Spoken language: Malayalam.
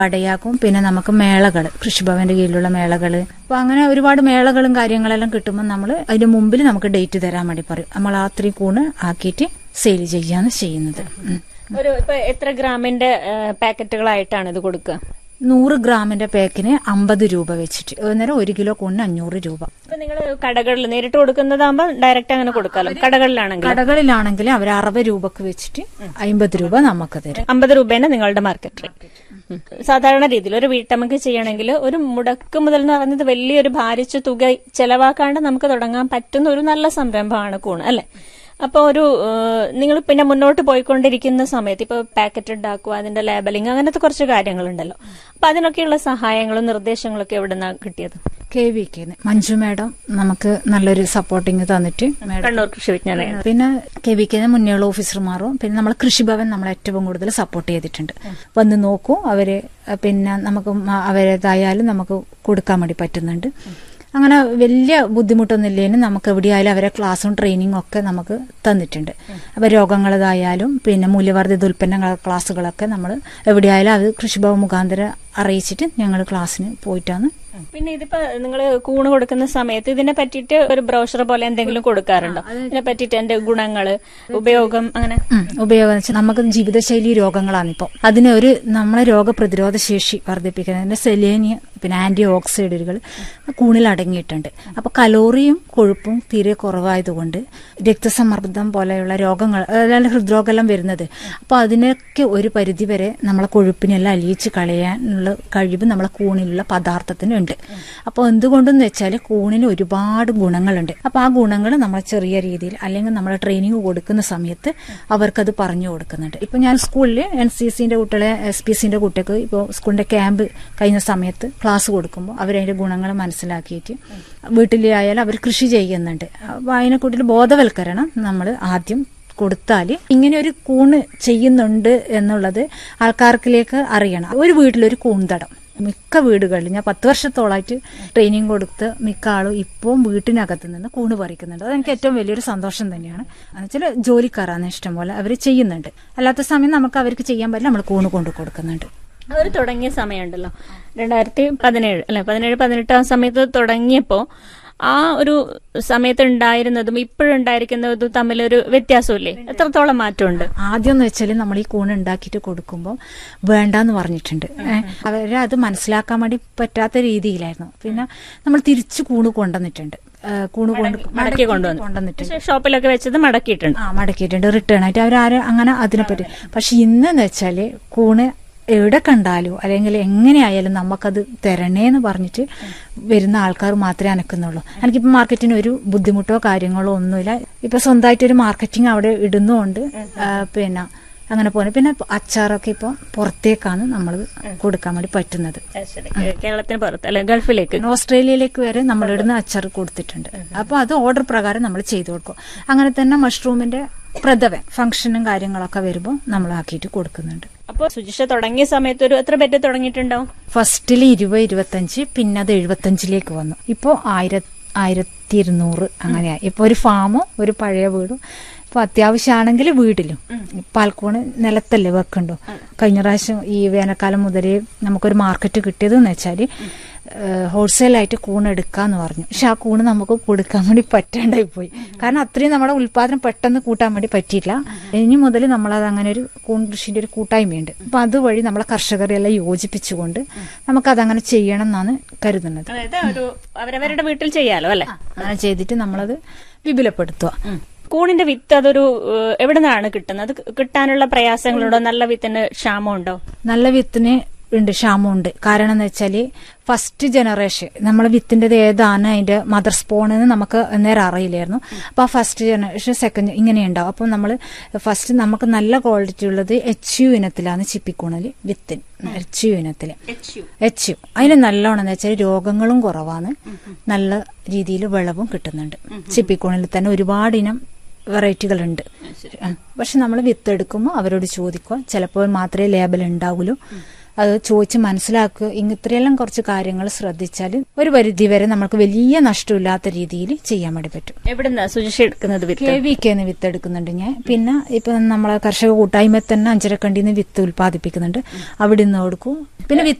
വടയാക്കും പിന്നെ നമുക്ക് മേളകൾ കൃഷിഭവന്റെ കീഴിലുള്ള മേളകൾ അപ്പൊ അങ്ങനെ ഒരുപാട് മേളകളും കാര്യങ്ങളെല്ലാം കിട്ടുമ്പോൾ നമ്മൾ അതിന് മുമ്പിൽ നമുക്ക് ഡേറ്റ് തരാൻ വേണ്ടി പറയും നമ്മൾ ആ അത്രയും കൂണ് ആക്കിയിട്ട് സെയിൽ ചെയ്യാണ് ചെയ്യുന്നത് ഉം. ഒരു ഇപ്പൊ എത്ര ഗ്രാമിന്റെ ആ, പാക്കറ്റുകളായിട്ടാണ് ഇത് കൊടുക്കുക നൂറ് ഗ്രാമിന്റെ പാക്കിന് അമ്പത് രൂപ വെച്ചിട്ട് അന്നേരം ഒരു കിലോ കൂണിന് അഞ്ഞൂറ് രൂപ ഇപ്പൊ നിങ്ങൾ കടകളിൽ നേരിട്ട് കൊടുക്കുന്നതാകുമ്പോൾ ഡയറക്റ്റ് അങ്ങനെ കൊടുക്കാലോ കടകളിലാണെങ്കിൽ കടകളിലാണെങ്കിൽ അവർ അറുപത് രൂപക്ക് വെച്ചിട്ട് അമ്പത് രൂപ നമുക്ക് തരും അമ്പത് രൂപേനെ നിങ്ങളുടെ മാർക്കറ്റ് റേറ്റ് സാധാരണ രീതിയിൽ ഒരു വീട്ടമ്മക്ക് ചെയ്യണമെങ്കിൽ ഒരു മുടക്ക് മുതൽ എന്ന് പറയുന്നത് വലിയൊരു ഭാരിച്ച തുക ചെലവാക്കാണ്ട് നമുക്ക് തുടങ്ങാൻ പറ്റുന്ന ഒരു നല്ല സംരംഭമാണ് കൂണ് അല്ലെ അപ്പൊ ഒരു നിങ്ങൾ പിന്നെ മുന്നോട്ട് പോയിക്കൊണ്ടിരിക്കുന്ന സമയത്ത് ഇപ്പൊ പാക്കറ്റ് ഉണ്ടാക്കുക അതിന്റെ ലേബലിംഗ് അങ്ങനത്തെ കുറച്ച് കാര്യങ്ങളുണ്ടല്ലോ അപ്പൊ അതിനൊക്കെയുള്ള സഹായങ്ങളും നിർദ്ദേശങ്ങളൊക്കെ എവിടുന്നാ കിട്ടിയത് K V K Manju madam നമുക്ക് നല്ലൊരു സപ്പോർട്ടിങ് തന്നിട്ട് മാഡം കണ്ണൂർ കൃഷി വിജ്ഞാന പിന്നെ കെ വി കെ മുന്നേയുള്ള ഓഫീസർമാരും പിന്നെ നമ്മളെ കൃഷിഭവൻ നമ്മളെ ഏറ്റവും കൂടുതൽ സപ്പോർട്ട് ചെയ്തിട്ടുണ്ട് വന്ന് നോക്കൂ അവര് പിന്നെ നമുക്ക് മ- അവരേതായാലും നമുക്ക് കൊടുക്കാൻ വേണ്ടി പറ്റുന്നുണ്ട് അങ്ങനെ വലിയ ബുദ്ധിമുട്ടൊന്നുമില്ലേനും നമുക്ക് എവിടെയായാലും അവരെ ക്ലാസ്സും ട്രെയിനിങ്ങും ഒക്കെ നമുക്ക് തന്നിട്ടുണ്ട് അപ്പൊ രോഗങ്ങളതായാലും പിന്നെ മൂല്യവർദ്ധിത ഉൽപ്പന്നങ്ങൾ ക്ലാസ്സുകളൊക്കെ നമ്മൾ എവിടെയായാലും അത് കൃഷിഭവൻ മുഖാന്തരം അറിയിച്ചിട്ട് ഞങ്ങൾ ക്ലാസ്സിന് പോയിട്ടാണ് പിന്നെ ഇതിപ്പോ നിങ്ങൾ കൂണ് കൊടുക്കുന്ന സമയത്ത് ഇതിനെ പറ്റിയിട്ട് ഒരു ബ്രോഷർ പോലെ എന്തെങ്കിലും കൊടുക്കാറുണ്ടോ ഇതിനെ പറ്റിയിട്ട് എന്റെ ഗുണങ്ങള് ഉപയോഗം അങ്ങനെ ഉം, ഉപയോഗം എന്ന് വെച്ചാൽ നമുക്ക് ജീവിതശൈലി രോഗങ്ങളാണ് ഇപ്പോൾ അതിന് ഒരു നമ്മളെ രോഗപ്രതിരോധ ശേഷി വർദ്ധിപ്പിക്കുന്നതിന് സെലേനിയം പിന്നെ ആന്റി ഓക്സൈഡുകൾ കൂണിൽ അടങ്ങിയിട്ടുണ്ട് അപ്പൊ കലോറിയും കൊഴുപ്പും തീരെ കുറവായതുകൊണ്ട് രക്തസമ്മർദ്ദം പോലെയുള്ള രോഗങ്ങൾ അതായത് ഹൃദ്രോഗമെല്ലാം വരുന്നത് അപ്പൊ അതിനൊക്കെ ഒരു പരിധിവരെ നമ്മളെ കൊഴുപ്പിനെല്ലാം അലിയിച്ച് കളയാനുള്ള കഴിവ് നമ്മളെ കൂണിലുള്ള പദാർത്ഥത്തിനുണ്ട് അപ്പോൾ എന്തുകൊണ്ടെന്ന് വെച്ചാൽ കൂണിന് ഒരുപാട് ഗുണങ്ങളുണ്ട് അപ്പൊ ആ ഗുണങ്ങൾ നമ്മൾ ചെറിയ രീതിയിൽ അല്ലെങ്കിൽ നമ്മൾ ട്രെയിനിങ് കൊടുക്കുന്ന സമയത്ത് അവർക്കത് പറഞ്ഞു കൊടുക്കുന്നുണ്ട് ഇപ്പൊ ഞാൻ സ്കൂളിൽ എൻ സി സിന്റെ കുട്ടികളെ എസ് പി സിന്റെ കുട്ടികൾക്ക് ഇപ്പോൾ സ്കൂളിന്റെ ക്യാമ്പ് കഴിഞ്ഞ സമയത്ത് ക്ലാസ് കൊടുക്കുമ്പോൾ അവരതിന്റെ ഗുണങ്ങൾ മനസ്സിലാക്കിയിട്ട് വീട്ടിലായാലും അവർ കൃഷി ചെയ്യുന്നുണ്ട് അപ്പൊ അതിനെ കൂടുതൽ ബോധവൽക്കരണം നമ്മൾ ആദ്യം കൊടുത്താൽ ഇങ്ങനെ ഒരു കൂണ് ചെയ്യുന്നുണ്ട് എന്നുള്ളത് ആൾക്കാർക്കിലേക്ക് അറിയണം ഒരു വീട്ടിലൊരു കൂൺതടം മിക്ക വീടുകളിൽ ഞാൻ പത്ത് വർഷത്തോളമായിട്ട് ട്രെയിനിങ് കൊടുത്ത് മിക്ക ആളും ഇപ്പം വീട്ടിനകത്ത് നിന്ന് കൂണ് പറിക്കുന്നുണ്ട് അതെനിക്ക് ഏറ്റവും വലിയൊരു സന്തോഷം തന്നെയാണ് എന്നുവെച്ചാൽ ജോലിക്കാരാണ് ഇഷ്ടം പോലെ അവർ ചെയ്യുന്നുണ്ട് അല്ലാത്ത സമയം നമുക്ക് അവർക്ക് ചെയ്യാൻ പറ്റില്ല നമ്മൾ കൂണ് കൊണ്ട് കൊടുക്കുന്നുണ്ട് അവർ തുടങ്ങിയ സമയമുണ്ടല്ലോ രണ്ടായിരത്തി പതിനേഴ് അല്ലെ പതിനേഴ് പതിനെട്ട് ആ സമയത്ത് തുടങ്ങിയപ്പോ ആ ഒരു സമയത്ത് ഉണ്ടായിരുന്നതും ഇപ്പോഴുണ്ടായിരിക്കുന്നതും തമ്മിലൊരു വ്യത്യാസമില്ലേ എത്രത്തോളം മാറ്റമുണ്ട് ആദ്യം എന്ന് വെച്ചാൽ നമ്മൾ ഈ കൂണ് ഉണ്ടാക്കിയിട്ട് കൊടുക്കുമ്പോൾ വേണ്ടാന്ന് പറഞ്ഞിട്ടുണ്ട് ഏഹ് അവരെ അത് മനസ്സിലാക്കാൻ വേണ്ടി പറ്റാത്ത രീതിയിലായിരുന്നു പിന്നെ നമ്മൾ തിരിച്ചു കൂണ് കൊണ്ടുവന്നിട്ടുണ്ട് ഏഹ് കൂണ് കൊണ്ട് മടക്കി കൊണ്ടുവന്നു കൊണ്ടുവന്നിട്ടുണ്ട് പക്ഷേ ഷോപ്പിലൊക്കെ വെച്ചത് മടക്കിയിട്ടുണ്ട് ആ മടക്കിയിട്ടുണ്ട് റിട്ടേൺ ആയിട്ട് അവരാരും അങ്ങനെ അതിനെപ്പറ്റി പക്ഷെ ഇന്നെന്ന് വെച്ചാല് കൂണ് എവിടെ കണ്ടാലും അല്ലെങ്കിൽ എങ്ങനെയായാലും നമുക്കത് തരണേന്ന് പറഞ്ഞിട്ട് വരുന്ന ആൾക്കാർ മാത്രമേ അനക്കുന്നുള്ളൂ എനിക്കിപ്പോ മാർക്കറ്റിന് ഒരു ബുദ്ധിമുട്ടോ കാര്യങ്ങളോ ഒന്നുമില്ല ഇപ്പൊ സ്വന്തമായിട്ട് ഒരു മാർക്കറ്റിംഗ് അവിടെ ഇടുന്നുകൊണ്ട് ആ, പിന്നെ അങ്ങനെ പോകുന്നത് പിന്നെ അച്ചാറൊക്കെ ഇപ്പൊ പുറത്തേക്കാണ് നമ്മൾ കൊടുക്കാൻ വേണ്ടി പറ്റുന്നത് കേരളത്തിന് പുറത്ത് അല്ലെ ഗൾഫിലേക്ക് പിന്നെ ഓസ്ട്രേലിയയിലേക്ക് വരെ നമ്മൾ ഇടുന്ന അച്ചാർ കൊടുത്തിട്ടുണ്ട് അപ്പൊ അത് ഓർഡർ പ്രകാരം നമ്മൾ ചെയ്തു കൊടുക്കും അങ്ങനെ തന്നെ മഷ്റൂമിന്റെ പ്രഥവൻ ഫംഗ്ഷനും കാര്യങ്ങളൊക്കെ വരുമ്പോൾ നമ്മൾ ആക്കിയിട്ട് കൊടുക്കുന്നുണ്ട് അപ്പൊ സുജിഷ തുടങ്ങിയ സമയത്ത് ഒരു എത്ര ബെറ്റ് തുടങ്ങിയിട്ടുണ്ടാവും ഫസ്റ്റിൽ ഇരുപത് ഇരുപത്തഞ്ച് പിന്നെ അത് എഴുപത്തഞ്ചിലേക്ക് വന്നു ഇപ്പോൾ ആയിര ആയിരത്തി ഇരുന്നൂറ് അങ്ങനെയായി ഇപ്പൊ ഒരു ഫാമും ഒരു പഴയ വീടും ഇപ്പൊ അത്യാവശ്യമാണെങ്കിൽ വീട്ടിലും പാൽക്കൂണ് നിലത്തല്ലേ വെക്കണ്ടോ കഴിഞ്ഞ പ്രാവശ്യം ഈ വേനൽക്കാലം മുതലേ നമുക്കൊരു മാർക്കറ്റ് കിട്ടിയതെന്ന് വെച്ചാല് ഹോൾസെയിലായിട്ട് കൂൺ എടുക്കാന്ന് പറഞ്ഞു പക്ഷെ ആ കൂണ് നമുക്ക് കൊടുക്കാൻ വേണ്ടി പറ്റാണ്ടായി പോയി കാരണം അത്രയും നമ്മുടെ ഉൽപാദനം പെട്ടെന്ന് കൂട്ടാൻ വേണ്ടി പറ്റിയില്ല ഇനി മുതൽ നമ്മളത് അങ്ങനെ ഒരു കൂൺ കൃഷിന്റെ ഒരു കൂട്ടായ്മയുണ്ട് അപ്പൊ അതുവഴി നമ്മളെ കർഷകരെ എല്ലാം യോജിപ്പിച്ചുകൊണ്ട് നമുക്കതങ്ങനെ ചെയ്യണം എന്നാണ് കരുതുന്നത് അതായത് ഒരു അവരവരുടെ വീട്ടിൽ ചെയ്യാലോ അല്ലെ അങ്ങനെ ചെയ്തിട്ട് നമ്മളത് വിപുലപ്പെടുത്തുക കൂണിന്റെ വിത്ത് അതൊരു ഏഹ്, എവിടെ നിന്നാണ് കിട്ടുന്നത് അത് കിട്ടാനുള്ള പ്രയാസങ്ങളുണ്ടോ നല്ല വിത്തിന് ക്ഷാമമുണ്ടോ നല്ല വിത്തിന് ഉണ്ട് ക്ഷാമമുണ്ട് കാരണം എന്ന് വെച്ചാല് ഫസ്റ്റ് ജനറേഷൻ നമ്മളെ വിത്തിൻ്റെത് ഏതാണ് അതിന്റെ മദർ സ്പോൺ എന്ന് നമുക്ക് നേരെ അറിയില്ലായിരുന്നു അപ്പൊ ആ ഫസ്റ്റ് ജനറേഷൻ സെക്കൻഡ് ഇങ്ങനെ ഉണ്ടാവും അപ്പം നമ്മൾ ഫസ്റ്റ് നമുക്ക് നല്ല ക്വാളിറ്റി ഉള്ളത് എച്ച് യു ഇനത്തിലാണ് ചിപ്പിക്കൂണല് വിത്തിന് എച്ച് യു ഇനത്തില് എച്ച് യു അതിന് നല്ലോണം എന്ന് വെച്ചാൽ രോഗങ്ങളും കുറവാണ് നല്ല രീതിയിൽ വിളവും കിട്ടുന്നുണ്ട് ചിപ്പിക്കൂണിൽ തന്നെ ഒരുപാട് ഇനം വെറൈറ്റികളുണ്ട് പക്ഷെ നമ്മൾ വിത്ത് എടുക്കുമ്പോൾ അവരോട് ചോദിക്കുക ചിലപ്പോൾ മാത്രമേ ലേബൽ ഉണ്ടാവുള്ളൂ അത് ചോദിച്ച് മനസ്സിലാക്കുക ഇങ്ങ ഇത്രയെല്ലാം കുറച്ച് കാര്യങ്ങൾ ശ്രദ്ധിച്ചാൽ ഒരു പരിധി വരെ നമുക്ക് വലിയ നഷ്ടമില്ലാത്ത രീതിയിൽ ചെയ്യാൻ വേണ്ടി പറ്റും എവിടുന്നാ സുജിഷ എടുക്കുന്നത് വിത്ത് കെ വി കെന്ന് വിത്ത് എടുക്കുന്നുണ്ട് ഞാൻ പിന്നെ ഇപ്പൊ നമ്മളെ കർഷക കൂട്ടായ്മ തന്നെ അഞ്ചരക്കണ്ടിന്ന് വിത്ത് ഉൽപ്പാദിപ്പിക്കുന്നുണ്ട് അവിടെ നിന്ന് കൊടുക്കും പിന്നെ